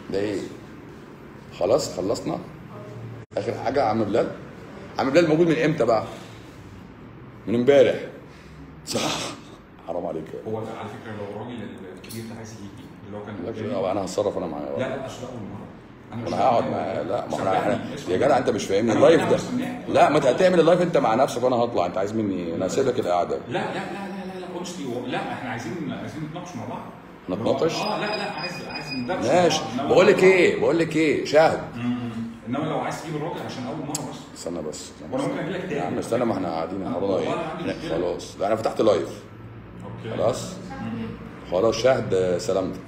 ده ايه خلاص خلصنا اخر حاجه عم بلال عم بلال موجود من امتى بقى من امبارح صح حرام عليك هو على فكره لو الراجل الكبير ده عايز يجي اللي هو كان لا انا هتصرف انا معاه لا لا اصل اول مره انا هقعد معاه لا ما احنا احنا صدقني، يا جدع انت مش فاهمني أنا اللايف أنا ده مستنيك. لا ما انت هتعمل اللايف انت مع نفسك وانا هطلع انت عايز مني ايه؟ انا هسيبك القعده لا لا لا لا لا لا honestly، لا احنا عايزين عايزين نتناقش مع بعض نتناقش؟ اه لا لا عايز عايز ندردش مع ماشي بعض. إنما- بقول لك ايه بقول لك ايه شاهد انما لو عايز تجيب الراجل عشان اول مره بس استنى بس استنى وانا بس. ممكن اجي لك تاني يا عم استنى ما احنا قاعدين احنا ورانا والله ايه عندي إحنا- مشكلة. خلاص لا انا فتحت لايف اوكي خلاص خلاص شاهد آه، سلامتك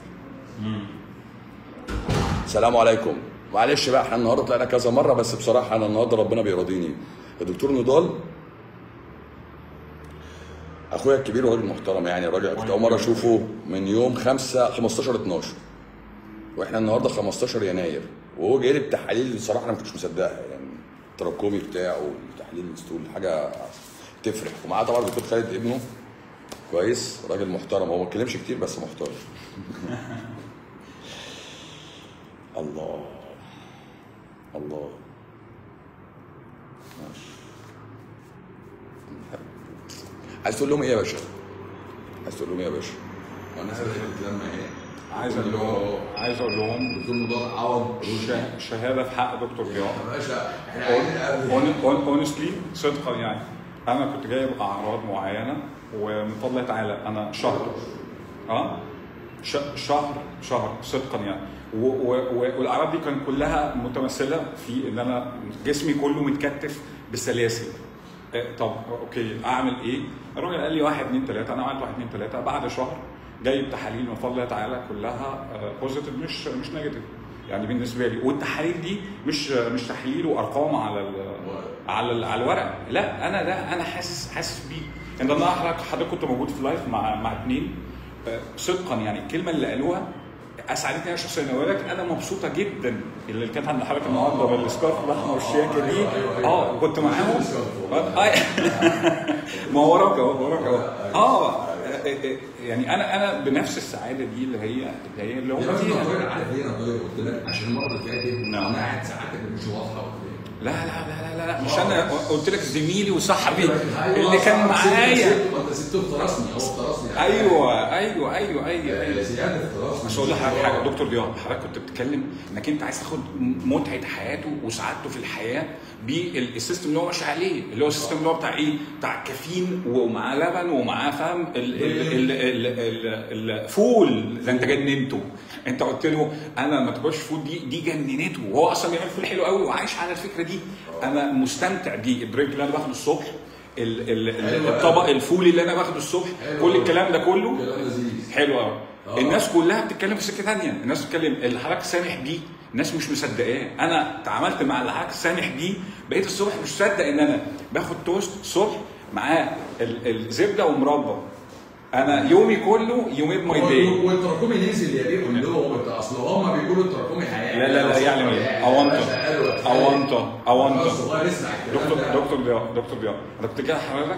السلام عليكم معلش بقى احنا النهارده طلعنا كذا مره بس بصراحه انا النهارده ربنا بيرضيني الدكتور نضال اخويا الكبير وراجل محترم يعني راجل كنت اول مره اشوفه من يوم 5 15 12 واحنا النهارده 15 يناير وهو جاي لي بتحاليل بصراحه انا ما كنتش مصدقها يعني التراكمي بتاعه تحليل الستول حاجه تفرح ومعاه طبعا الدكتور خالد ابنه كويس راجل محترم هو ما اتكلمش كتير بس محترم الله الله ماشي عايز تقول لهم ايه يا باشا؟ عايز تقول لهم ايه يا باشا؟ الناس اللي بتتلم ايه؟ عايز اقول لهم عايز اقول لهم دكتور نضال عوض شه- شهاده في حق دكتور ضياء يا باشا احنا عايزين نقابل اونستلي صدقا يعني انا كنت جايب اعراض معينه ومن فضل الله تعالى انا شهر اه ش- شهر شهر صدقا يعني و- و- و- والاعراض دي كانت كلها متمثله في ان انا جسمي كله متكتف بسلاسل آه، طب اوكي اعمل ايه؟ الراجل قال لي واحد اثنين ثلاثه انا عملت واحد اثنين ثلاثه بعد شهر جايب تحاليل من فضل الله تعالى كلها بوزيتيف مش مش نيجاتيف يعني بالنسبه لي والتحاليل دي مش مش تحليل وارقام على ال على ال- على الورق لا انا ده انا حاسس حاسس بيه ان انا حضرتك حضرتك كنت موجود في لايف مع مع اثنين آه، صدقا يعني الكلمه اللي قالوها اسعدتني انا شخصيا اقول لك انا مبسوطه جدا اللي كانت عند حضرتك النهارده بالسكارف الاحمر والشياكه دي اه كنت معاهم آه، ما هو وراك اهو وراك اهو اه يعني انا انا بنفس السعاده دي اللي هي اللي هي اللي هو يا باشا فيها. انا عارف ليه انا طيب قلت لك عشان المره اللي فاتت نعم. انا قاعد ساعتك مش واضحه قدامي لا لا لا لا لا مش انا قلت لك زميلي وصاحبي اللي كان معايا انت سبته افترسني هو افترسني ايوه ايوه ايوه ايوه ايوه زياده افترسني بس اقول لحضرتك حاجه دكتور ضياء حضرتك كنت بتتكلم انك انت عايز تاخد متعه حياته وسعادته في الحياه بالسيستم اللي هو ماشي عليه اللي هو السيستم اللي هو بتاع ايه؟ بتاع كافيين ومعاه لبن ومعاه فاهم ال- ال- ال- ال- ال- الفول ده انت جننته انت قلت له انا ما تاكلش فول دي دي جننته وهو اصلا بيعمل فول حلو قوي وعايش على الفكره دي انا مستمتع بيه الدرينك اللي انا باخده الصبح ال- ال- ال- حلو أوي. الطبق الفول اللي انا باخده الصبح حلو كل أوي. الكلام ده كله كلام لذيذ حلو قوي آه. الناس كلها بتتكلم في سكه ثانيه الناس بتتكلم اللي حضرتك سامح بيه الناس مش مصدقاه انا تعاملت مع اللي حضرتك سامح بيه بقيت الصبح مش مصدق ان انا باخد توست الصبح معاه ال- الزبده ومربى انا يومي كله يومين ماي داي والتراكمي نزل يا بيه قول لهم انت اصل هم بيقولوا التراكمي هيعمل لا لا لا يعني ايه اونطه اونطه اونطه والله اسمع الكلام دكتور ده. دكتور ضياء دكتور ضياء انا كنت كده حضرتك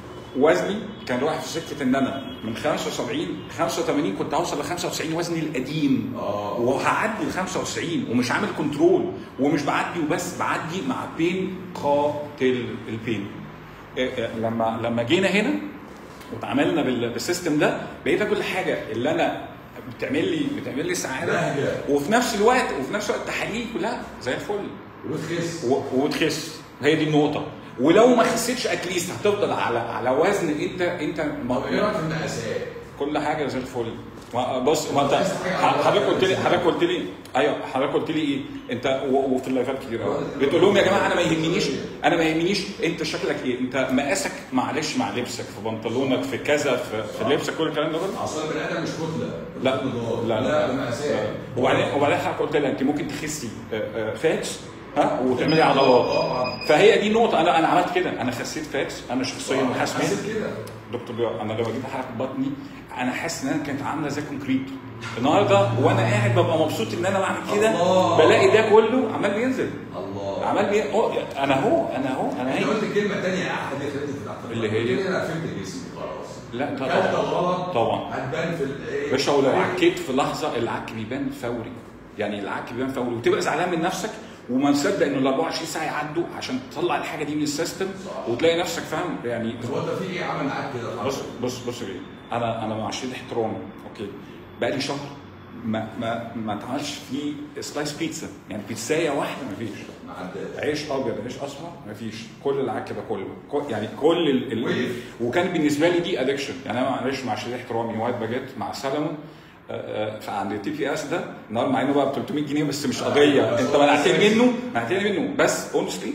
وزني كان رايح في سكه ان انا من 75 85 كنت هوصل ل 95 وزني القديم آه. وهعدي ال 95 ومش عامل كنترول ومش بعدي وبس بعدي مع بين قاتل البين إيه إيه لما لما جينا هنا واتعاملنا بال- بالسيستم ده بقيت اكل الحاجه اللي انا بتعمل لي بتعمل لي سعاده بهجة. وفي نفس الوقت وفي نفس الوقت تحاليل كلها زي الفل وتخس و- وتخس هي دي النقطة ولو ما خسيتش اتليست هتفضل على على وزن انت انت طب ايه ما رايك في المقاسات؟ كل حاجة زي الفل ما- بص ما انت عايز حاجة حضرتك قلت لي على- حضرتك قلت لي ايوه حضرتك قلت لي ايه انت و- وفي اللايفات كتير قوي بتقول لهم يا جماعه انا ما يهمنيش انا ما يهمنيش انت شكلك ايه انت مقاسك معلش مع لبسك في بنطلونك في كذا في, في لبسك كل الكلام ده كله اصل البني ادم مش كتله لا لا لا ده مقاسات وبعدين وبعدين حضرتك قلت لي انت ممكن تخسي فاتس ها وتعملي عضلات طبعا فهي دي نقطة أنا أنا عملت كده أنا خسيت فاتس أنا شخصيا حاسس بيها. حسيت كده دكتور ضياء أنا لما جيت حركة بطني أنا حاسس إن أنا كانت عاملة زي كونكريت النهارده وأنا قاعد ببقى مبسوط إن أنا بعمل كده الله. بلاقي ده كله عمال بينزل الله عمال بي... أوه، أنا أهو أنا أهو أنا انت هي قلت كلمه ثانيه يا احمد يخرب بيت العقل. اللي هي؟ قلت لي انا قفلت جسمي خلاص لا كلت طبعا غلط طبعا هتبان في الايه باشا ولو عكيت في لحظة العك بيبان فوري يعني العك بيبان في اول وتبقى زعلان من نفسك وما مصدق انه ال 24 ساعه يعدوا عشان تطلع الحاجه دي من السيستم وتلاقي نفسك فاهم يعني هو انت في ايه عمل معاك كده؟ بص بص بص ليه انا انا مع شديد احترامي اوكي بقى لي شهر ما ما ما اتعملش فيه سلايس بيتزا يعني بيتزايه واحده ما فيش ما عداش عيش ابيض عيش اسمر ما فيش كل العك ده كله كل- يعني كل ال... ال... ويف. وكان بالنسبه لي دي ادكشن يعني انا معلش مع شديد احترامي وايت باجيت مع سلمون آه، آه، فعند التي بي اس ده النهارده مع انه بقى ب 300 جنيه بس مش قضيه انت منعتني منه منعتني منه بس اونستلي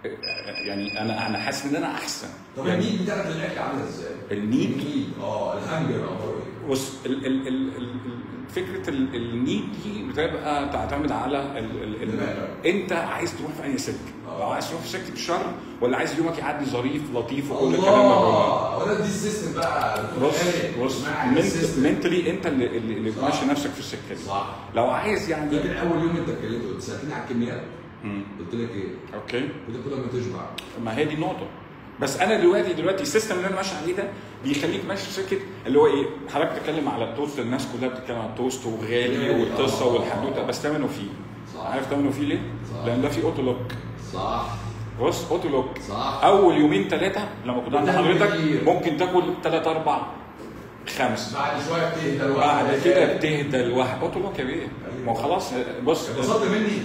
يعني انا انا حاسس ان انا احسن طب يعني النيد بتاعك للاكل عامل ازاي؟ النيد النيد اه الهنجر اخباره ايه؟ بص ال ال ال ال فكره ال- النيد دي بتبقى تعتمد على ال ال ال دماغك. انت عايز تروح في انهي سكه؟ آه. لو عايز تروح في سكه الشر ولا عايز يومك يعدي ظريف لطيف وكل الكلام ده كله؟ الله ولا دي السيستم بقى بص الفلاني. بص مع السيستم. منتلي انت اللي اللي, اللي صح. ماشي نفسك في السكه دي صح لو عايز يعني لكن اول يوم انت اتكلمت قلت سالتني على الكميات مم. قلت لك ايه؟ اوكي قلت لك لما تشبع ما هي دي النقطة بس أنا دلوقتي دلوقتي السيستم اللي أنا ماشي عليه ده بيخليك ماشي في سكة اللي هو إيه؟ حضرتك بتتكلم على التوست الناس كلها بتتكلم على التوست وغالي غالي، والقصة آه. والحدوتة بس ثمنه فيه صح. عارف ثمنه فيه ليه؟ صح. لأن ده فيه أوتو لوك صح بص أوتو لوك صح أول يومين ثلاثة لما كنت عند بتعمل حضرتك كتير. ممكن تاكل ثلاث أربع خمس بعد شويه بتهدى الوقت بعد كده بتهدى الواحد أوتو لوك يا بيه ما هو خلاص بص اتبسطت مني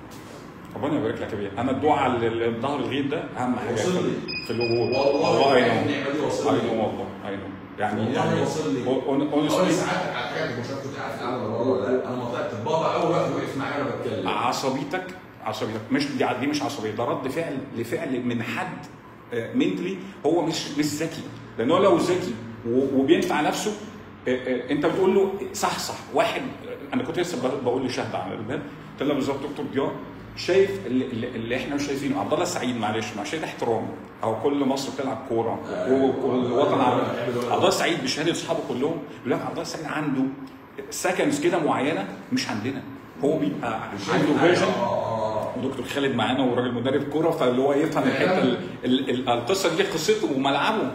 ربنا يبارك لك يا بيه انا الدعاء اللي ظهر الغيب ده اهم حاجه وصل لي. في الوجود والله اي النعمة نو دي وصل اي لي. نو والله اي نو يعني والله وصل لي اول اونستلي ساعات على حاجه مش عارف كنت قاعد في القعده ولا بره ولا لا انا ما طلعت بابا اول وقت وقف معايا وانا بتكلم عصبيتك عصبيتك مش دي دي مش عصبيه ده رد فعل لفعل من حد منتلي هو مش مش ذكي لان هو لو ذكي و- وبينفع نفسه آه، آه، انت بتقول له صح صح واحد آه، انا كنت لسه ب- بقول لشهد على الباب قلت لها بالظبط دكتور ضياء شايف اللي, اللي- اللي احنا مش شايفينه عبد الله السعيد معلش مع شهاده احترام او كل مصر بتلعب كوره وكل الوطن العربي عبد الله السعيد بشهاده اصحابه كلهم بيقول لك عبد الله السعيد عنده سكندز كده معينه مش عندنا هو بيبقى عنده فيجن ودكتور خالد معانا وراجل مدرب كوره فاللي هو يفهم الحته ال- ال- ال- القصه دي قصته وملعبه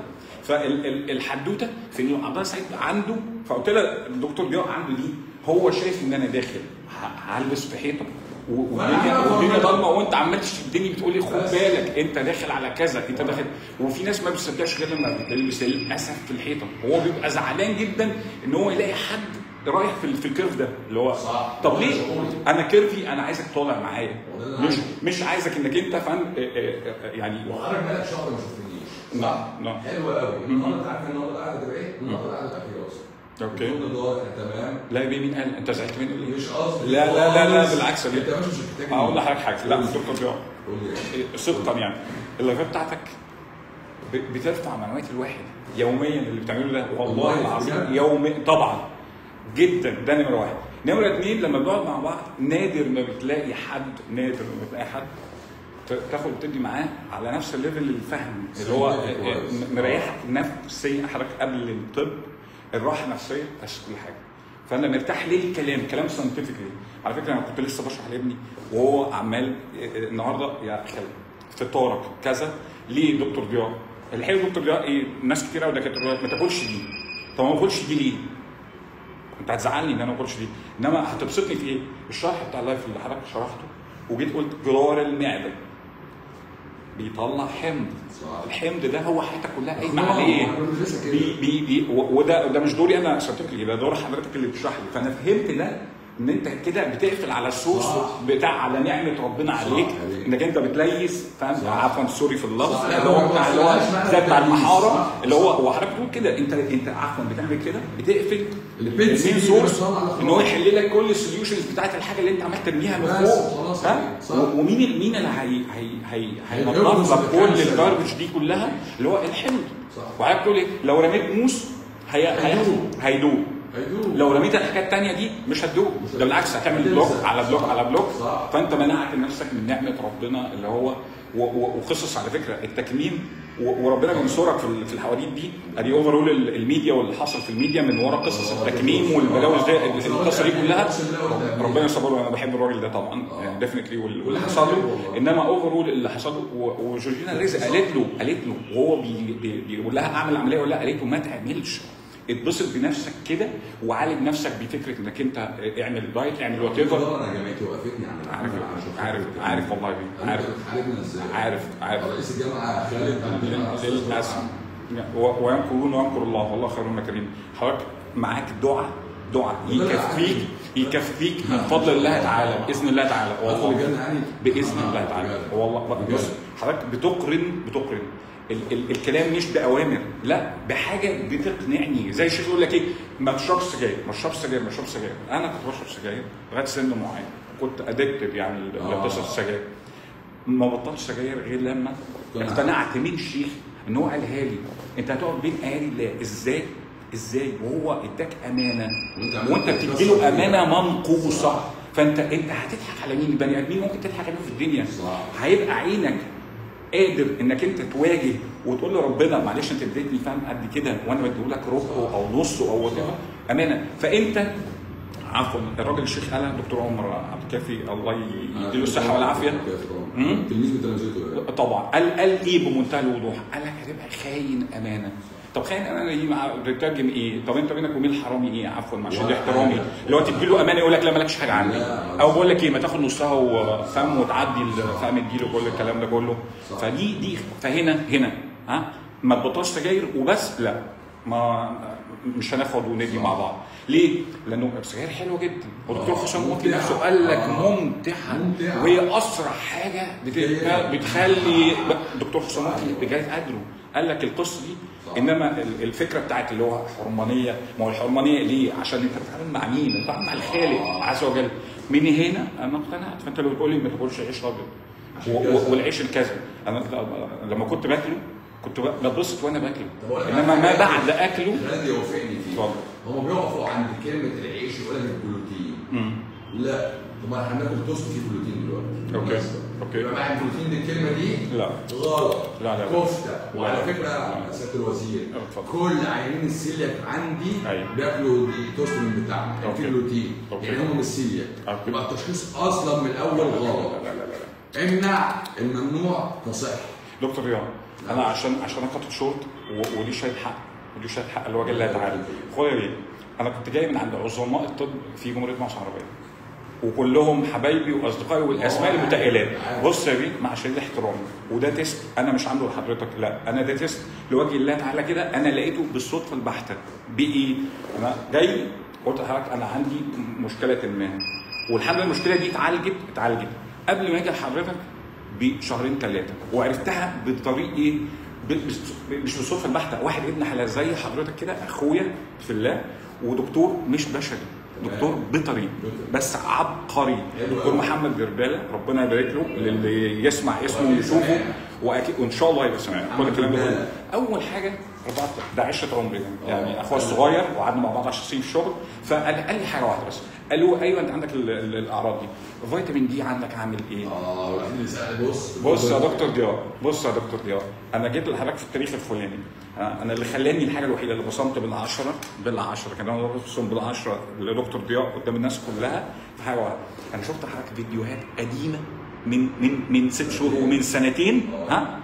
فالحدوته في انه عبد الله السعيد عنده فقلت لها الدكتور ضياء عنده دي هو شايف ان انا داخل ه- هلبس في حيطه و- والدنيا والدنيا ضلمه وانت عمال تشدني بتقول لي خد بالك انت داخل على كذا انت داخل وفي ناس ما بتصدقش غير لما بتلبس للاسف في الحيطه هو بيبقى زعلان جدا ان هو يلاقي حد رايح في ال- في الكيرف ده اللي هو صح. طب ليه؟ انا كيرفي انا عايزك طالع معايا وده اللي مش عايزه. مش عايزك انك انت فاهم آه، آه، آه، يعني وحضرتك بقالك شهر ما شفتنيش نعم نعم حلو قوي النهارده انت عارف النهارده القعده تبقى ايه؟ النهارده القعده الاخيره اصلا اوكي كل الدور احنا تمام لا يا بيه مين قال انت زعلت مني ليه؟ مش قصدي لا لا لا لا خالص. بالعكس يا انت بيه مش مش محتاج هقول لحضرتك حاجه لا دكتور ضياء قول لي إيه، صدقا يعني اللايفات بتاعتك ب- بترفع معنويات الواحد يوميا اللي بتعمله ده والله والله العظيم بجد؟ يومي طبعا جدا ده نمره واحد نمره اثنين لما بنقعد مع بعض نادر ما بتلاقي حد نادر ما بتلاقي حد ت- تاخد وتدي معاه على نفس الليفل الفهم اللي هو صدقني آه، آه، كويس. مريحك نفسيا حضرتك قبل الطب الراحه النفسيه بس كل حاجه فانا مرتاح ليه الكلام كلام ساينتفكلي على فكره انا كنت لسه بشرح لابني وهو عمال آه، آه، النهارده يا خالد فطارك كذا ليه دكتور ضياء الحقيقه دكتور ضياء ايه ناس كتير قوي دكاتره يقول لك ما تاكلش دي طب ما باكلش دي ليه؟ انت هتزعلني ان انا ما باكلش دي انما هتبسطني في ايه؟ الشرح بتاع اللايف اللي حضرتك شرحته وجيت قلت جدار المعده بيطلع حمض صح. الحمض ده هو حياتك كلها قايمه آه، عليه أنا بدرسها كده. بي بي بي و- وده ده مش دوري انا ساينتفكلي ده دور حضرتك اللي بتشرح لي فانا فهمت ده ان انت كده بتقفل على السورس صح. بتاع على نعمه ربنا صح عليك عليك. انك انت بتليس فاهم صح. عفوا سوري في اللفظ صح. اللي هو بتاع اللي هو مش معنى زي بتاع التليس. المحاره صح. اللي هو هو حضرتك بتقول كده انت انت عفوا بتعمل كده بتقفل البنس المين دي سورس بتطلع على ان هو خلاص. يحل لك كل السوليوشنز بتاعت الحاجه اللي انت عمال ترميها من بس فوق خلاص ها عليك. صح. و- ومين ال- مين اللي هي هي هي هيرقص هينظف لك كل الكنسر. الجاربج دي كلها اللي هو الحمض صح. وحضرتك بتقول ايه لو رميت موس هي هي هيدوب. هيدوب هيدوب لو رميت الحاجات التانية دي مش هتدوب مش ده بالعكس هتعمل هتلزق. بلوك على بلوك صح. على بلوك صح. فانت منعت نفسك من نعمه ربنا اللي هو و- و- وقصص على فكره التكميم و- وربنا بينصرك في ال- في الحواديت دي ادي اوفرول الميديا واللي حصل في الميديا من ورا قصص التكميم والبلاوي دي القصه دي كلها ربنا يصبره انا بحب الراجل ده طبعا آه. ديفنتلي واللي حصل له انما اوفرول اللي حصل له و- وجورجينا رزق قالت له قالت له وهو بي- بي- بيقول لها اعمل عمليه ولا لا قالت له ما تعملش اتبسط بنفسك كده وعالج نفسك بفكره انك انت اعمل دايت اعمل وات ايفر طبعا انا جامعتي وقفتني عن عارف عارف عارف والله بيه عارف عارفنا ازاي عارف عارف رئيس الجامعه خالد عبد للاسف و- ويمكرون ويمكر الله والله خير الماكرين حضرتك معاك دعاء دعاء يكفيك يكفيك من فضل الله تعالى باذن الله تعالى والله بجد يعني باذن الله تعالى والله بجد. بص حضرتك بتقرن بتقرن ال ال الكلام مش باوامر لا بحاجه بتقنعني زي الشيخ يقول لك ايه ما تشربش سجاير ما تشربش سجاير ما تشربش سجاير انا كنت بشرب سجاير لغايه سن معين كنت ادكتد يعني آه. لقصه السجاير ما بطلتش سجاير غير لما اقتنعت. اقتنعت من شيخ ان هو قالها لي انت هتقعد بين ايادي الله ازاي ازاي وهو اداك امانه وانت عملت وانت كده بتدي له صح. امانه منقوصه فانت انت هتضحك على مين البني ادمين ممكن تضحك عليهم في الدنيا صح. هيبقى عينك قادر انك انت تواجه وتقول لربنا معلش انت اديتني فاهم قد كده وانا بديه لك ربعه او نصه او وات امانه فانت عفوا الراجل الشيخ قالها دكتور عمر عبد الكافي الله يديله الصحه والعافيه مم. تلميذ من تلامذته طبعا قال قال ايه بمنتهى الوضوح؟ قال لك هتبقى خاين امانه طب خاين امانه دي مع بتترجم ايه؟ طب انت بينك وبين الحرامي ايه عفوا عشان ولا احترامي حاجة. اللي هو تدي له امانه يقول لك لا مالكش حاجه عندي لا. او بقول لك ايه ما تاخد نصها وفهم وتعدي ال- فاهم اديله كل الكلام ده كله صح. فدي دي فهنا هنا ها ما تبطلش سجاير وبس لا ما مش هناخد وندي مع بعض ليه؟ لانه السجاير حلوه جدا ودكتور آه، حسام مطلب ممتعة. نفسه قال لك آه. ممتعه ممتعة. وهي اسرع حاجه بت- هي- بتخلي دكتور حسام مطلب بجايه قدره قال لك القصه دي صح. انما ال- الفكره بتاعت اللي هو حرمانيه ما هو الحرمانيه ليه؟ عشان انت بتتعامل مع مين؟ انت بتتعامل مع الخالق عز وجل من هنا انا اقتنعت فانت لو بتقول لي ما تاكلش عيش ابيض عشان و- كده و- والعيش الكذا انا لما كنت باكله كنت ب- بتبسط وانا باكله طب أقول لك انما على ما حاجة. بعد اكله خالد يوافقني فيه اتفضل. هم بيقفوا عند كلمه العيش يقول لك البروتين لا طب ما احنا هناكل توست فيه بروتين دلوقتي أوكي. بالمناسبة. أوكي. يبقى معنى البروتين دي الكلمه دي لا غلط لا، لا، لا. كفته لا، وعلى لا. فكره لا. سياده الوزير اتفضل. كل عيانين السيلياك عندي أيوة. بياكلوا دي توست من بتاعنا يعني في أوكي. بروتين أوكي. يعني هم مش سيلياك أوكي. يبقى التشخيص اصلا من الاول غلط لا لا لا لا امنع الممنوع تصح دكتور رياض انا عشان عشان انا كنت شورت و- وليه شايل حق وليه شايل حق لوجه الله تعالى اخويا ليه؟ انا كنت جاي من عند عظماء الطب في جمهوريه مصر العربيه وكلهم حبايبي واصدقائي والاسماء المتأهلات بص يا بيه مع شديد احترامي وده تيست انا مش عنده لحضرتك لا انا ده تيست لوجه الله تعالى كده انا لقيته بالصدفه البحته بايه؟ انا جاي قلت لحضرتك انا عندي مشكله ما والحمد لله المشكله دي اتعالجت اتعالجت قبل ما اجي لحضرتك بشهرين ثلاثه وعرفتها بطريق ايه؟ ب- بس- مش بالصدفه البحته واحد ابن حلال زي حضرتك كده اخويا في الله ودكتور مش بشري دكتور بيطري بس عبقري حلو دكتور أوي. محمد برباله ربنا يبارك له للي يسمع اسمه ويشوفه واكيد وان شاء الله يبقى سمعنا كل الكلام ده كله. اول حاجه رفعت ده عشره عمري يعني, يعني اخويا الصغير وقعدنا مع بعض 10 سنين في الشغل فقال قال لي حاجه واحده بس قال له ايوه انت عندك ال- ال- الاعراض دي فيتامين دي عندك عامل ايه؟ اه عايزين نسال بص بص يا دكتور ضياء بص يا دكتور ضياء انا جيت لحضرتك في التاريخ الفلاني آه، انا اللي خلاني الحاجه الوحيده اللي بصمت بالعشره بالعشره كان انا بصم بالعشره لدكتور ضياء قدام الناس كلها في حاجه واحده انا شفت حضرتك فيديوهات قديمه من من من ست شهور ومن سنتين ها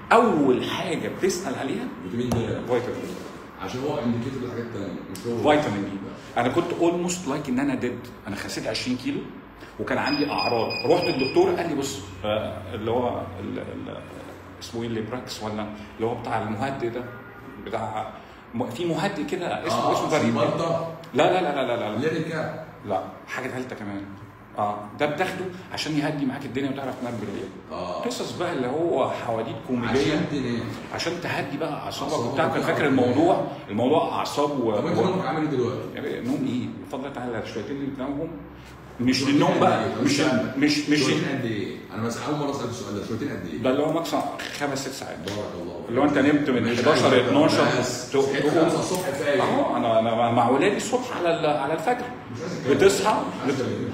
اول حاجه بتسال عليها فيتامين د فيتامين عشان هو انديكيتور لحاجات ثانيه مش هو فيتامين دي انا كنت اولموست لايك ان انا ديد انا خسيت 20 كيلو وكان عندي اعراض رحت للدكتور قال لي بص آه، اللي هو ال- ال- اسمه ايه اللي براكس ولا اللي هو بتاع المهدئ ده بتاع م- في مهدئ كده اسمه آه، اسمه غريب سيمالتا. لا لا لا لا لا لا, ليريكا لا حاجه ثالثه كمان اه ده بتاخده عشان يهدي معاك الدنيا وتعرف تنام بالليل اه قصص بقى اللي هو حواديت كوميديه عشان تنام عشان تهدي بقى اعصابك أعصابك وبتاع كان وبتاع. فاكر الموضوع الموضوع اعصاب و... طب انت و... نومك عامل ايه دلوقتي؟ يا بيه، نوم ايه؟ بفضل تعالى الشويتين اللي بتنامهم مش للنوم بقى مش مش مش شويتين قد ايه؟ انا بس اول مره اسال السؤال ده شويتين قد ايه؟ ده اللي هو ماكسيمم خمس ست ساعات بارك الله اللي هو انت نمت من مش 11 ل عايز 12 بس. تقوم- صحيت تقوم. 5 الصبح فايق اهو انا انا مع ولادي الصبح على ال- على الفجر مش عايز أتكلم. بتصحى مش عايز أتكلم.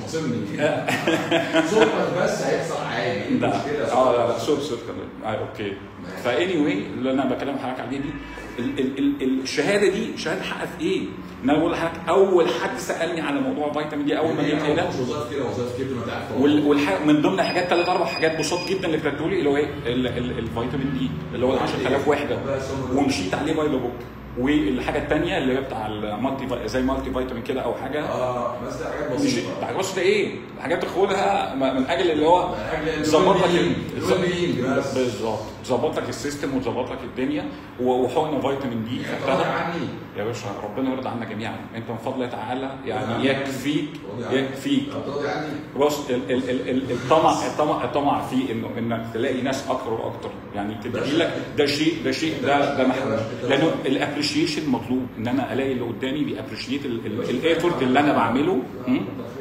خاصمني صبحك بس هيحصل عادي إيه لا المشكلة؟ اه لا لا سوري سوري كمان اه اوكي فاني واي اللي انا بكلم حضرتك عليه دي ال ال ال الشهاده دي شهاده حق في ايه؟ ان انا بقول لحضرتك اول حد سالني على موضوع فيتامين دي اول ما جيت هنا مش وظائف كده وظائف كده ما تعرف وال- والح... من ضمن حاجات ثلاث اربع حاجات بسيط جدا اللي كتبتوا لي اللي هو ايه ال- ال- الفيتامين دي اللي هو ال 10000 وحده بس هم دول. ومشيت عليه باي ذا بوك والحاجه الثانيه اللي هي بتاع المالتي في- زي مالتي فيتامين كده او حاجه اه بس ده حاجات مش بسيطه ده بص ده ايه؟ الحاجات تاخدها م- من اجل اللي هو من أجل تظبط لك الويل-بينج. ال- الويل-بينج بس. بالظبط تظبط لك السيستم وتظبط لك الدنيا و- وحقن فيتامين دي راضي خدتها عني يا باشا ربنا يرضى عنا جميعا انت من فضل تعالى راضي يعني عني. يكفيك راضي عني. يكفيك راضي عني بص ال- ال- ال- ال- الطمع الطمع الطمع في انه انك تلاقي ناس اكتر واكتر يعني تدعي لك ده شيء ده شيء ده ده محمود لانه الابريشيشن مطلوب ان انا الاقي اللي قدامي بيابريشيت الايفورت اللي انا بعمله م?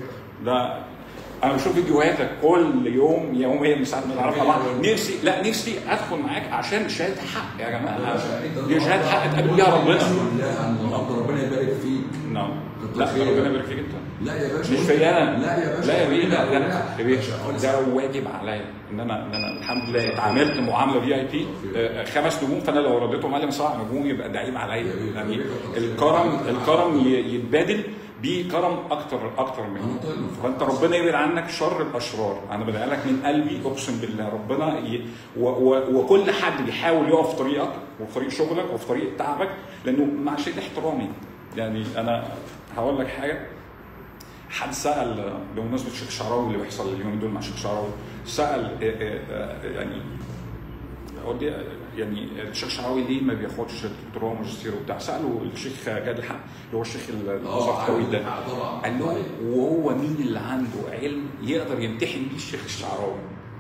ده انا بشوف فيديوهاتك كل يوم يوميا من ساعه ما نعرفها بعض نفسي لا نفسي ادخل معاك عشان شهاده حق يا جماعه دي شهاده حق تقابل بيها ربنا لا النهارده ربنا يبارك فيك نعم كتر لا خيرك. ربنا يبارك فيك انت لا يا باشا مش فيا انا لا يا باشا لا يا بيه لا لا، لا لا. يا بيه أقول لك ده واجب عليا ان انا ان انا الحمد لله اتعاملت معامله في اي بي خمس نجوم فانا لو رديتهم علي سبع نجوم يبقى ده عيب عليا يا بيه، يعني يا بيه، كتر خيرك. الكرم الكرم ي- يتبادل بكرم اكتر اكتر مني أنا طيب. فانت ربنا يبعد عنك شر الاشرار انا بدعي لك من قلبي اقسم بالله ربنا ي... و... و... وكل حد بيحاول يقف في طريقك وفي طريق شغلك وفي طريق تعبك لانه مع شيء احترامي يعني انا هقول لك حاجه حد سال بمناسبه الشيخ الشعراوي اللي بيحصل اليومين دول مع الشيخ الشعراوي سال آه، آه، آه، يعني هو دي يعني الشيخ الشعراوي ليه ما بياخدش دكتوراه وماجستير وبتاع ساله الشيخ جاد الحق اللي هو الشيخ الازهر الطويل ده آه، طبعا قال له وهو مين اللي عنده علم يقدر يمتحن بيه الشيخ الشعراوي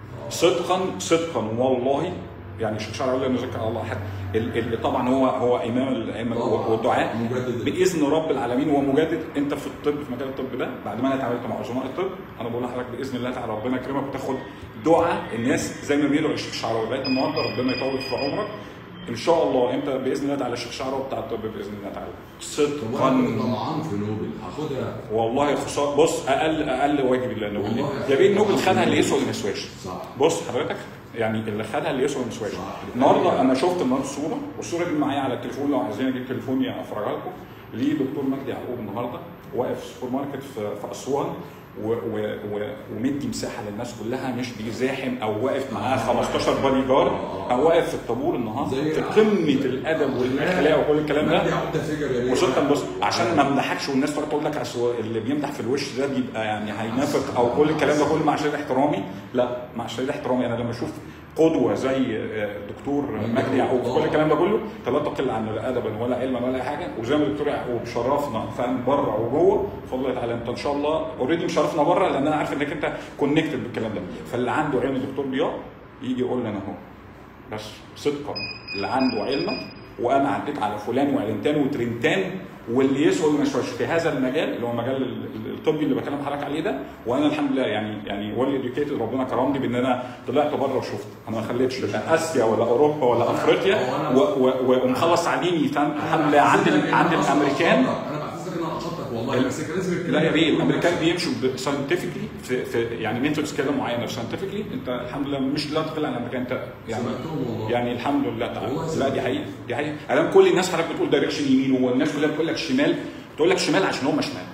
صدقا صدقا والله يعني الشيخ الشعراوي لا نذكر الله احد ال- ال- طبعا هو هو امام الائمه طبعاً. والدعاء مجدد. باذن رب العالمين هو مجدد انت في الطب في مجال الطب ده بعد ما انا اتعاملت مع عظماء الطب انا بقول لحضرتك باذن الله تعالى ربنا يكرمك وتاخد دعاء الناس زي ما بيدعوا الشيخ الشعراوي لغايه النهارده ربنا يطول في عمرك ان شاء الله انت باذن الله تعالى الشيخ الشعراوي بتاع الطب باذن الله تعالى وانا صدقا كنت طمعان في نوبل هاخدها والله خساره بص اقل اقل واجب الله نوبل والله يا بيه نوبل خدها اللي يسوى ما يسواش صح بص حضرتك يعني اللي خدها اللي يسوى ما يسواش صح. النهارده انا شفت النهارده الصوره والصوره دي معايا على التليفون لو عايزين اجيب تليفوني افرجها لكم ليه دكتور مجدي يعقوب النهارده واقف في سوبر ماركت في, في اسوان و و و ومدي مساحه للناس كلها مش بيزاحم او واقف معاه 15 بادي جارد او واقف في الطابور النهارده زي في قمه الادب والاخلاق وكل الكلام ده مجدي يعقوب ده فيجر يا بيه. وصدقا بص عشان ما امدحكش والناس تقعد تقول لك اصل اللي بيمدح في الوش ده بيبقى يعني هينافق او كل الكلام ده كله مع شديد احترامي لا مع شديد احترامي انا لما اشوف قدوه زي آه، دكتور مجدي يعقوب في كل الكلام ده كله فلا تقل عن لا ادبا ولا علما ولا اي حاجه وزي ما الدكتور يعقوب شرفنا فاهم بره وجوه بفضل الله تعالى انت ان شاء الله اوريدي مشرفنا بره لان انا عارف انك انت كونكتد بالكلام ده فاللي عنده علم الدكتور ضياء يجي يقول لي انا اهو بس صدقا اللي عنده علمك وانا عديت على فلان وعلنتان وترنتان واللي يسوى ما يسواش في هذا المجال اللي هو مجال ال- ال- الطبي اللي بكلم حضرتك عليه ده وانا الحمد لله يعني يعني ولي اديوكيتد ربنا كرمني بان انا طلعت بره وشفت انا ما خليتش لا اسيا ولا اوروبا ولا افريقيا و- و- و- ومخلص تعليمي فاهم الحمد لله عند ال- عند الامريكان انا بعتذر ان انا قصدتك والله ال- بس كان لازم الكلام لا يا بيه ده. الامريكان بيمشوا ساينتفكلي في, في يعني ميثودز كده معينه ساينتفكلي انت الحمد لله مش لا تقل عن الامريكان انت يعني سمعتهم والله. يعني الحمد لله تعالى والله لا سمعت. دي حقيقه دي حقيقه انا كل الناس حضرتك بتقول دايركشن يمين والناس كلها بتقول لك شمال تقول لك شمال عشان هم شمال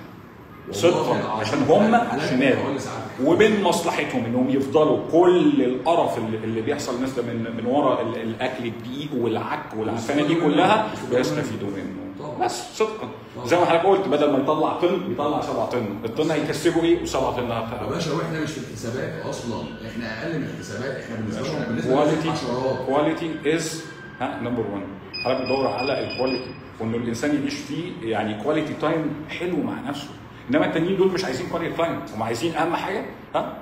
صدقا والله عشان العظيم. هم أنا شمال بقول لسعادتك. ومن مصلحتهم انهم يفضلوا كل القرف اللي, اللي بيحصل للناس ده من من ورا ال- الاكل الدقيق والعك والعفانه دي كلها بيستفيدوا منه طبعا. بس صدقا زي ما حضرتك قلت بدل ما يطلع طن يطلع سبع طن الطن هيكسبوا ايه وسبع طن يا هت- باشا واحنا مش في الحسابات اصلا احنا اقل من الحسابات احنا بالنسبه لنا بالنسبه كواليتي لنا عشرات كواليتي از ها نمبر 1 حضرتك بتدور على الكواليتي وانه الانسان يعيش فيه يعني كواليتي تايم حلو مع نفسه انما التانيين دول مش عايزين كواليتي تايم هم عايزين اهم حاجه ها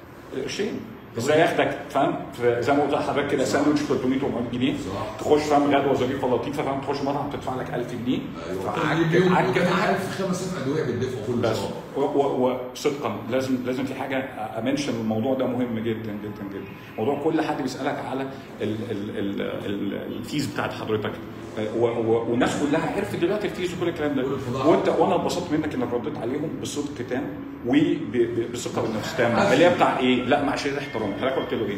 قرشين ازاي ياخدك فاهم في- زي ما قلت لحضرتك كده ساندوتش 300 400 جنيه صح. تخش فاهم غدوه ظريفه لطيفه فاهم تخش مطعم تدفع لك 1000 جنيه ايوه فعك- اليوم عك- وكان عك- عارف خمس ست ادويه بتدفعوا كل بس شهر و- و- وصدقا لازم لازم في حاجه امنشن الموضوع ده مهم جدا جدا جدا موضوع كل حد بيسالك على ال ال ال ال الفيز بتاعت حضرتك و- و- والناس كلها عرفت دلوقتي الفيز وكل الكلام ده والفضاء. وانت وانا اتبسطت منك انك رديت عليهم بصدق تام وبثقه بالنفس تامه اللي هي بتاع ايه؟ لا مع شديد احترام حضرتك قلت له ايه؟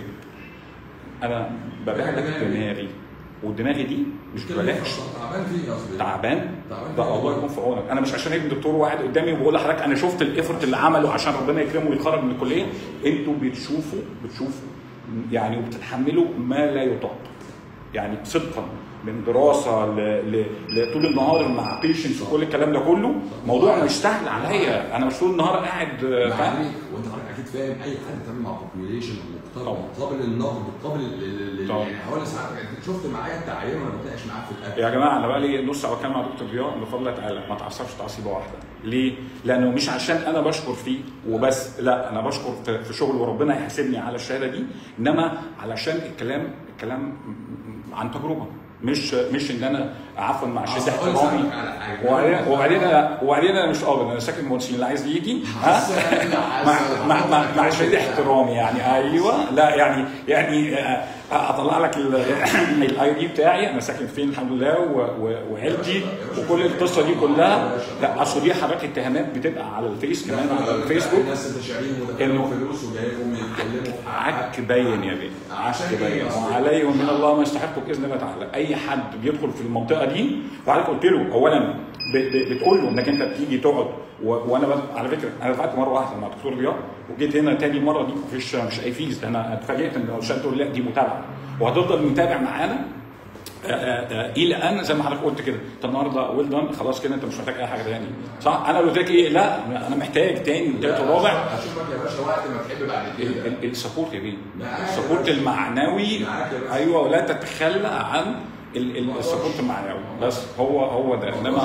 انا ببيع لك دماغي ودماغي دي مش ببلاش تعبان فيه قصدي تعبان تعبان. ده الله يكون في عونك انا مش عشان ابن دكتور وقاعد قدامي وبقول لحضرتك انا شفت الايفورت اللي عمله عشان ربنا يكرمه ويتخرج من الكليه انتوا بتشوفوا بتشوفوا يعني وبتتحملوا ما لا يطاق يعني صدقا من دراسه ل... ل... لطول النهار مع بيشنس وكل الكلام ده كله موضوع مش سهل عليا انا مش طول النهار قاعد آه، ما فاهم عليك وانت حضرتك اكيد فاهم اي حد بيتعامل مع بوبيوليشن طبعا. محترم قابل للنقد قابل لل- لل- طبعا. يعني حوالي ساعات انت شفت معايا التعاير وانا بتناقش معاه في الاكل يا جماعه انا بقى لي نص ساعه بتكلم مع دكتور ضياء بفضل الله تعالى ما تعصبش تعصيبه واحده ليه؟ لانه مش عشان انا بشكر فيه وبس لا انا بشكر في- في شغل وربنا يحاسبني على الشهاده دي انما علشان الكلام الكلام م- م- عن تجربه مش مش ان انا عفوا مع شده أصل أقول احترامي لك على حاجة. وبعدين وبعدين أنا- وبعدين انا مش قابل انا ساكن المهندسين اللي عايز يجي ها حسن، مع حسن. مع مع, مع شديد احترامي يعني ايوه لا يعني يعني آه، اطلع لك الاي دي بتاعي انا ساكن فين الحمد لله و- و- وعيلتي وكل القصه دي كلها لا اصل دي حضرتك اتهامات بتبقى على الفيس كمان على الفيسبوك الناس اللي شارين ودافعين فلوس وجايبهم يتكلموا في حقك عك باين يا بيه عشان عك إيه باين أصل؟ وعليهم من الله ما يستحقوا باذن الله تعالى اي حد بيدخل في المنطقه دي وحضرتك قلت له اولا ب- ب- بتقول له انك انت بتيجي تقعد و- وانا بد- على فكره انا دفعت مره واحده مع الدكتور ضياء وجيت هنا تاني مره دي مفيش مش اي فيز انا اتفاجئت ان الشات تقول لا دي متابعه وهتفضل متابع معانا آه، آه، آه، الى ان زي ما حضرتك قلت كده انت النهارده ويل دان خلاص كده انت مش محتاج اي حاجه تاني صح انا قلت لك ايه لا انا محتاج تاني وتالت ورابع اشوفك يا باشا وقت ما تحب بعد كده ال- ال- السبورت يا بيه معاك يا السبورت باشا. المعنوي معاك يا باشا. ايوه ولا تتخلى عن ال- ال- السبورت المعنوي بس هو هو ده انما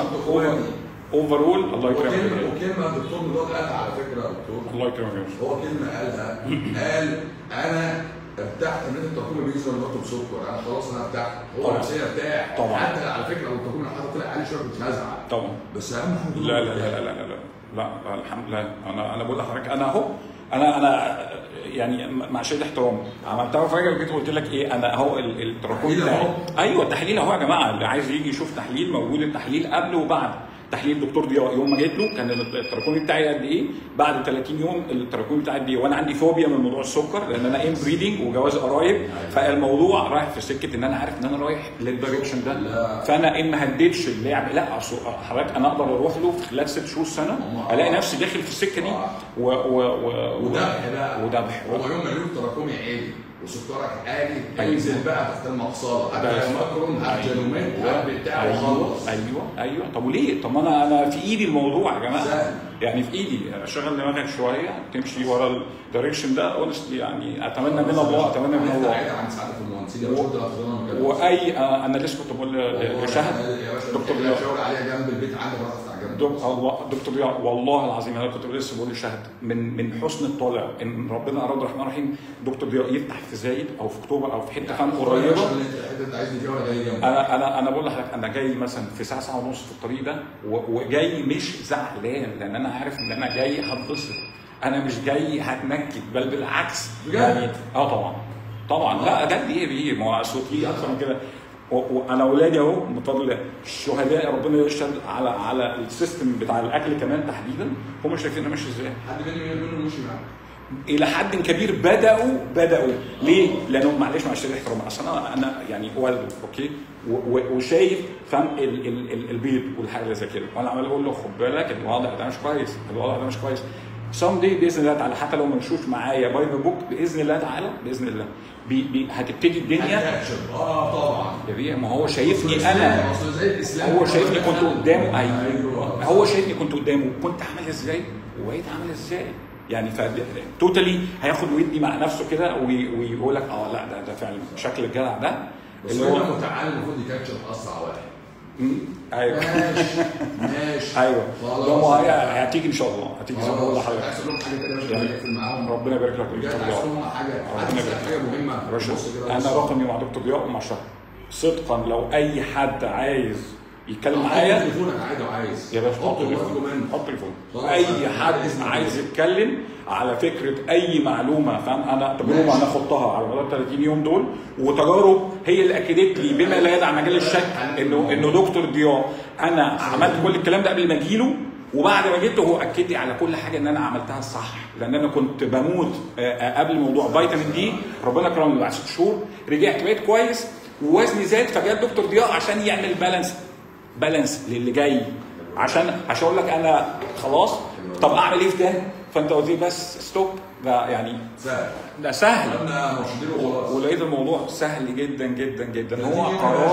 اوفرول الله يكرمك يا وكلمه بيه. وكلمه الدكتور مراد قالها على فكره يا دكتور الله يكرمك يا بيه. هو كلمه قالها قال انا ارتحت من التراكم بيجي لما باكل سكر انا خلاص انا ارتحت هو طبعا. نفسيا ارتاح طبعا. حتى على فكره لو التراكم حتى طلع عالي شويه كنت هزعل طبعا بس اهم حاجه لا لا لا لا لا لا لا لا الحمد لله انا انا بقول لحضرتك انا اهو انا انا يعني مع شديد احترامي عملتها فجاه وجيت قلت لك ايه انا اهو ال- التراكم تحليل بتاعي أهو. ايوه التحليل اهو يا جماعه اللي عايز يجي يشوف تحليل موجود التحليل قبل وبعد تحليل دكتور ضياء يوم ما جيت له كان التراكمي بتاعي قد ايه بعد 30 يوم التراكمي بتاعي قد ايه وانا عندي فوبيا من موضوع السكر لان انا ام بريدنج وجواز قرايب فالموضوع رايح في سكه ان انا عارف ان انا رايح للدايركشن ده لا. فانا ان ما هديتش اللعب لا أصل حضرتك انا اقدر اروح له في خلال ست شهور سنه هم- الاقي نفسي داخل في السكه دي آه. و و و وذبح بقى وذبح هو يوم ما يوم تراكمي عالي وسكرك عالي أيوة. انزل بقى تحت المقصله بس. هات ماكرون هات جنومين هات بتاع وخلص ايوه ايوه ايوه طب وليه؟ طب ما انا انا في ايدي الموضوع يا جماعه سهل. يعني في ايدي اشغل دماغك شويه تمشي ورا الدايركشن ده اونستلي يعني اتمنى من الله اتمنى من الله بعيد عن سعاده المهندسين يا باشا قلت لك واي آه، انا لسه كنت بقول لشهد دكتور دكتور ضياء شاور عليها جنب البيت عندي بروح افتح جنب دك- الله دكتور ضياء والله العظيم انا كنت لسه بقول لشهد من من حسن الطالع ان ربنا اراد الرحمن الرحيم دكتور ضياء يفتح في زايد او في اكتوبر او في حته فاهم قريبه الحته اللي عايزني فيها وانا جاي جنب انا انا انا بقول لحضرتك انا جاي مثلا في ساعه ساعه ونص في الطريق ده و- وجاي مش زعلان لان انا عارف ان انا جاي هتبسط انا مش جاي هتنكد بل بالعكس بجد؟ يعني اه طبعا طبعا لا ده ايه بايه ما هو اصل في اكتر من كده و- وانا اولادي اهو من فضل الله الشهداء ربنا يشهد على على السيستم بتاع الاكل كمان تحديدا هم شايفين انا ماشي ازاي حد مني منه مشي معاك الى حد كبير بداوا بداوا ليه؟ لانه معلش مع الشديد احترام اصل انا انا يعني والده اوكي و- و- وشايف فاهم ال- ال- ال- البيض والحاجه اللي زي كده وانا عمال اقول له خد بالك الوضع ده مش كويس الوضع ده مش كويس سام دي باذن الله تعالى حتى لو ما نشوفش معايا باي ذا بوك باذن الله تعالى باذن الله بي بي هتبتدي الدنيا هتكاتشب. اه طبعا يا بيه ما هو شايفني انا أصل زي الاسلام هو شايفني كنت قدامه ايوه ايوه هو شايفني كنت قدامه كنت عامل ازاي وبقيت عامل ازاي يعني ف توتالي هياخد ويدي مع نفسه كده وي- ويقول لك اه لا ده ده فعلا شكل الجدع ده بس اللي هو هو متعلم المفروض يكاتشب اسرع واحد مم، ايوه ماشي ماشي ايوه خلاص. ده هو هي- هتيجي ان شاء الله هتيجي زي ما بقول خلاص. لحضرتك عايز اقول لهم حاجه تانيه مش يعني هنقفل معاهم ربنا يبارك لك بجد دكتور عايز ضياء اقول لهم حاجه ربنا عايز يبارك حاجه مهمه يا باشا بص كده انا بص. رقمي مع دكتور ضياء ومع شهر صدقا لو اي حد عايز يتكلم حط معايا تليفونك عادي وعايز يا باشا حط حط تليفون تليفون حط تليفون خلاص. اي أنا حد بإذن الله. عايز يتكلم على فكره اي معلومه فاهم انا تجربه ماشي. انا خضتها على مدار 30 يوم دول وتجارب هي اللي اكدت لي بما لا يدع مجال الشك انه انه دكتور ضياء انا عملت كل الكلام ده قبل ما اجيله وبعد ما جيت هو اكد لي على كل حاجه ان انا عملتها الصح لان انا كنت بموت آه، آه، قبل موضوع فيتامين دي ربنا كرمني بعد ست شهور رجعت بقيت كويس ووزني زاد فجاء الدكتور ضياء عشان يعمل بالانس بالانس للي جاي عشان عشان اقول لك انا خلاص طب اعمل ايه في ده؟ فانت قلت لي بس ستوب ده يعني سهل ده سهل احنا مرشدين وخلاص ولقيت الموضوع سهل جدا جدا جدا هو 30 يوم يا قرار باشا.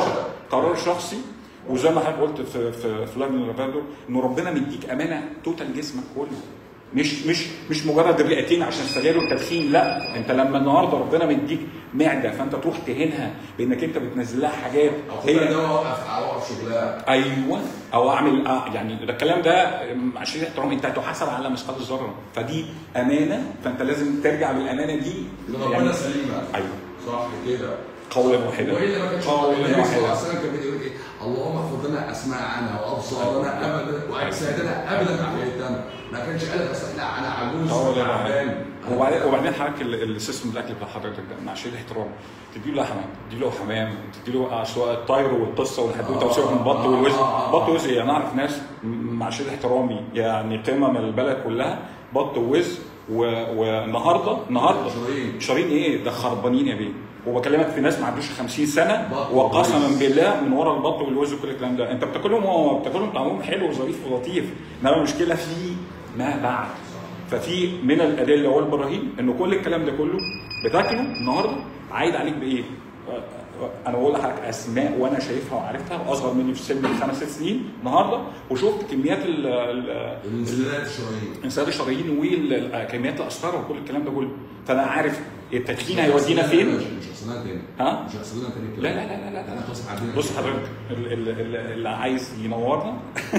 قرار شخصي وزي ما حضرتك قلت في في في لايف من اللي فاتوا انه ربنا مديك امانه توتال جسمك كله مش مش مش مجرد الرئتين عشان السجاير والتدخين لا انت لما النهارده ربنا مديك معده فانت تروح تهينها بانك انت بتنزل لها حاجات هي ده اوقف اوقف شغلها ايوه او اعمل آه يعني ده الكلام ده عشان احترام انت هتحاسب على مثقال الذره فدي امانه فانت لازم ترجع بالامانه دي ربنا سليمه ايوه صح كده قولا واحدا والا ما كانش قولا النبي صلى الله عليه واحدا وسلم كان بيقول ايه اللهم احفظ لنا اسماعنا وابصارنا ابدا واجسادنا ابدا ما احييتنا ما كانش قال بس احنا انا عجوز قولا تعبان واحدا وبعدين وبعدين حضرتك ال- السيستم الاكل بتاع حضرتك ده مع شيء الاحترام تدي له لحمه تدي له حمام تدي له سواء الطاير والقصه والحدوته وسيبك من البط والوز بط ووز ايه انا اعرف ناس م- مع شيء احترامي يعني قمم البلد كلها بط ووز و- والنهارده النهارده شرايين. شارين ايه ده خربانين يا بيه وبكلمك في ناس ما عندوش 50 سنه بط وقسما ووز. بالله من ورا البط والوز وكل الكلام ده انت بتاكلهم هو بتاكلهم طعمهم حلو وظريف ولطيف انما المشكله في ما بعد ففي من الادله والبراهين انه كل الكلام ده كله بتاكله النهارده عايد عليك بايه؟ انا بقول لحضرتك اسماء وانا شايفها وعارفها واصغر مني في السن بخمس ست سنين النهارده وشفت كميات ال- ال- الانسداد الشرايين انسداد الشرايين وكميات القسطره وكل الكلام ده كله فانا عارف التدخين هيودينا فين مش هيحصل لنا تاني ها؟ مش هيحصل لنا تاني لا الكلام لا لا لا لا, انا لا. خلاص عدينا بص حضرتك ال- ال- ال- اللي عايز ينورنا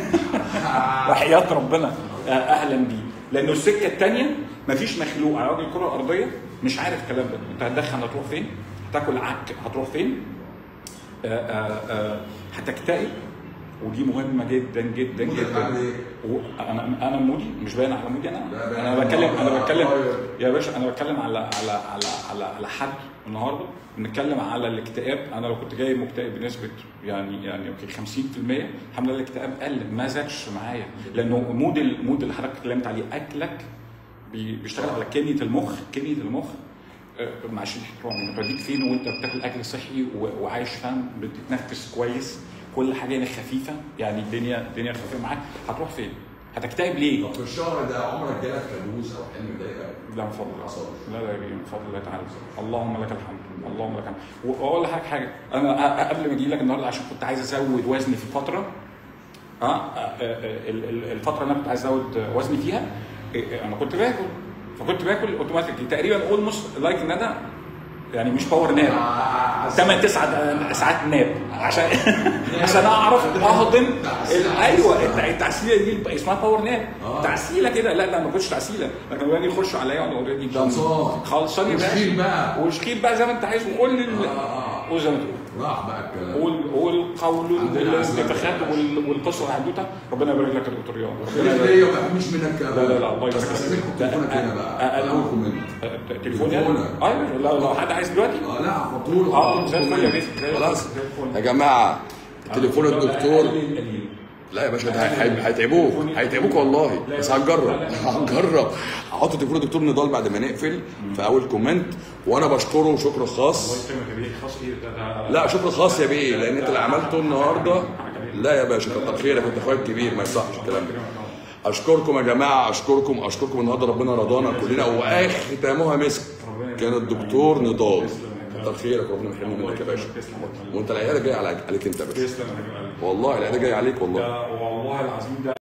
وحياة ربنا آه، اهلا بيه لانه السكه الثانيه مفيش مخلوق على وجه الكره الارضيه مش عارف الكلام ده انت هتدخن هتروح فين هتاكل عك هتروح فين آه، آه، آه، هتكتئب ودي مهمه جدا جدا مودك جدا عامل ايه؟ انا انا مودي مش باين على مودي انا لا، باين انا على بتكلم مودي. انا بتكلم غير. يا باشا انا بتكلم على على على على على حد النهارده بنتكلم على الاكتئاب انا لو كنت جاي مكتئب بنسبه يعني يعني اوكي 50% الحمد لله الاكتئاب قل ما زادش معايا لانه مود المود اللي حضرتك اتكلمت عليه اكلك بي- بيشتغل على كميه المخ كميه المخ آه، مع شيء احترام يعني بيوديك فين وانت بتاكل اكل صحي و- وعايش فاهم بتتنفس كويس كل حاجه يعني خفيفه يعني الدنيا الدنيا خفيفه معاك هتروح فين؟ هتكتئب ليه؟ طب في الشهر ده عمرك جالك كابوس او حلم ضايقك؟ لا من فضل الله حصل. لا لا يا بيه من فضل الله تعالى اللهم لك الحمد اللهم لك الحمد واقول لحضرتك حاجه انا أ- قبل ما اجي لك النهارده عشان كنت عايز ازود وزني في فتره اه آه، آه، ال- ال- الفتره اللي انا كنت عايز ازود وزني فيها آه، انا كنت باكل فكنت باكل اوتوماتيكلي تقريبا اولموست لايك ندى يعني مش باور ناب 8 9 ساعات ناب عشان عشان اعرف اهضم ال- ايوه الت- التعسيله دي اسمها باور ناب آه. تعسيله كده لا لا ما كنتش تعسيله لكن لما يجي يخش عليا انا اوريدي خلصان. خلصان يا وشكيل باشا بقى. وشكيل بقى زي ما انت عايز وكل ال- آه. قول زي ما تقول راح بقى الكلام قول قول قول عندنا والانتفاخات وال- والقصه والحدوته ربنا يبارك لك يا دكتور رياض ربنا خليك يبارك ليا وما تحبش منك لا لا لا الله بس يبارك هسميكم ده تليفونك هنا بقى أقل- اول كومنت أه، تليفوني تليفونك. ايوه لو لو حد عايز دلوقتي اه لا حطوا اه له زي الفل يا بيه زي الفل، خلاص زي الفل. يا جماعه تليفون الدكتور قليل قليل. لا يا باشا ده هي- هيتعبوك هيتعبوك والله بس هنجرب هنجرب هحط تليفون الدكتور نضال بعد ما نقفل في اول كومنت وانا بشكره شكر الله خاص يكرمك يا بيه خلاص ايه ده ده لا شكر خاص يا بيه لان انت اللي عملته النهارده لا يا باشا كتر خيرك انت اخويا الكبير ما يصحش الكلام ده اشكركم يا جماعه اشكركم اشكركم النهارده ربنا رضانا كلنا واختامها مسك كان الدكتور نضال كتر خيرك ربنا يحرمنا منك يا باشا وانت العياده جايه على- عليك انت بس تسلم يا حبيب قلبي والله العياده جايه عليك والله ده والله العظيم ده